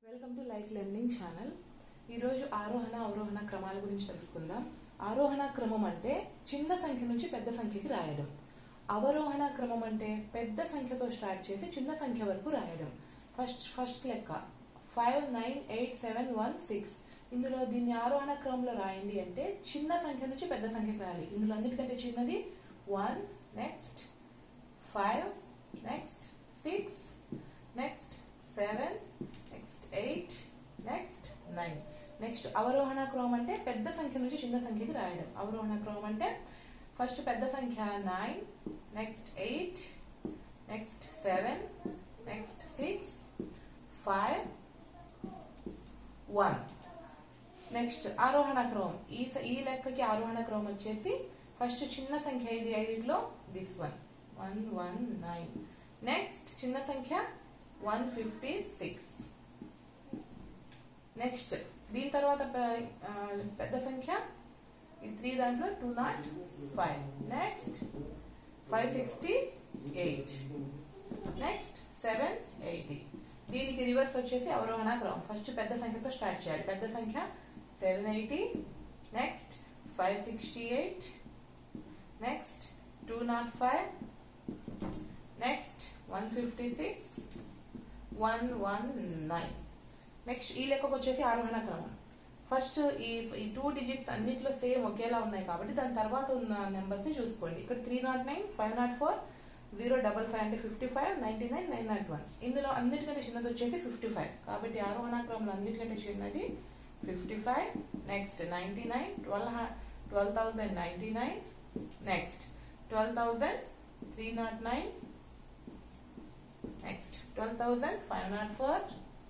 welcome to like learning channel ఈరోజు ఆరోహణ అవరోహణ క్రమాల గురించి తెలుసుకుందాం ఆరోహణ క్రమం అంటే చిన్న సంఖ్య నుంచి పెద్ద సంఖ్యకి రాయడం అవరోహణ క్రమం అంటే పెద్ద సంఖ్యతో స్టార్ట్ చేసి చిన్న సంఖ్య వరకు రాయడం ఫస్ట్ ఫస్ట్ లెక్క five nine eight seven one six ఇందులో దీన్ని ఆరోహణ క్రమంలో రాయండి అంటే చిన్న సంఖ్య నుంచి పెద్ద సంఖ్యకి రాయాలి ఇందులో అన్నిటికంటే చిన్నది one next five next six next seven next eight next nine next అవరోహణ క్రమం అంటే పెద్ద సంఖ్య నుంచి చిన్న సంఖ్యకి రాయడం అవరోహణ క్రమం అంటే ఫస్ట్ పెద్ద సంఖ్య nine next eight next seven next six five one next ఆరోహణ క్రమం ఈ స- ఈ లెక్కకి ఆరోహణ క్రమం వచ్చేసి ఫస్ట్ చిన్న సంఖ్య ఇది ఐదులో this one one one nine next చిన్న సంఖ్య వన్ ఫిఫ్టీ సిక్స్ నెక్స్ట్ దీని తర్వాత పె- ఆ, పెద్ద సంఖ్య ఈ త్రీ దాంట్లో two nought five next five sixty eight next seven eighty దీనికి రివర్స్ వచ్చేసి అవరోహణ క్రమం ఫస్ట్ పెద్ద సంఖ్యతో స్టార్ట్ చేయాలి పెద్ద సంఖ్య seven eighty next five sixty eight next two nought five next one fifty six one one nine next ఈ లెక్కకు వచ్చేసి ఆరోహణ క్రమం ఫస్ట్ ఈ ఈ టూ డిజిట్స్ అన్నిట్లో సేమ్ ఒకేలా ఉన్నాయి కాబట్టి దాని తర్వాత ఉన్న నెంబర్స్ ని చూసుకోండి ఇక్కడ three nought nine five nought four zero double five అంటే fifty five ninety nine nine nought one ఇందులో అన్నిటికంటే చిన్నది వచ్చేసి ఫిఫ్టీ ఫైవ్ కాబట్టి ఆరోహణ క్రమంలో అన్నిటికంటే చిన్నది fifty five next ninety nine twelve twelve thousand ninety nine next twelve thousand three nought nine next twelve thousand five nought four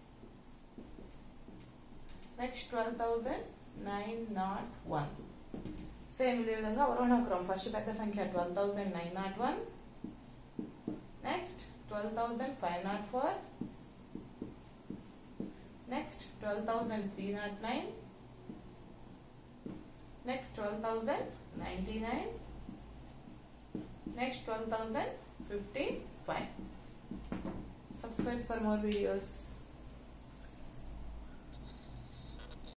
next twelve thousand nine nought one same ఇదే విధంగా అవరోహణ క్రమం first పెద్ద సంఖ్య twelve thousand nine nought one next twelve thousand five nought four next twelve thousand three nought nine next twelve thousand ninety nine next twelve thousand fifty five subscribe for more videos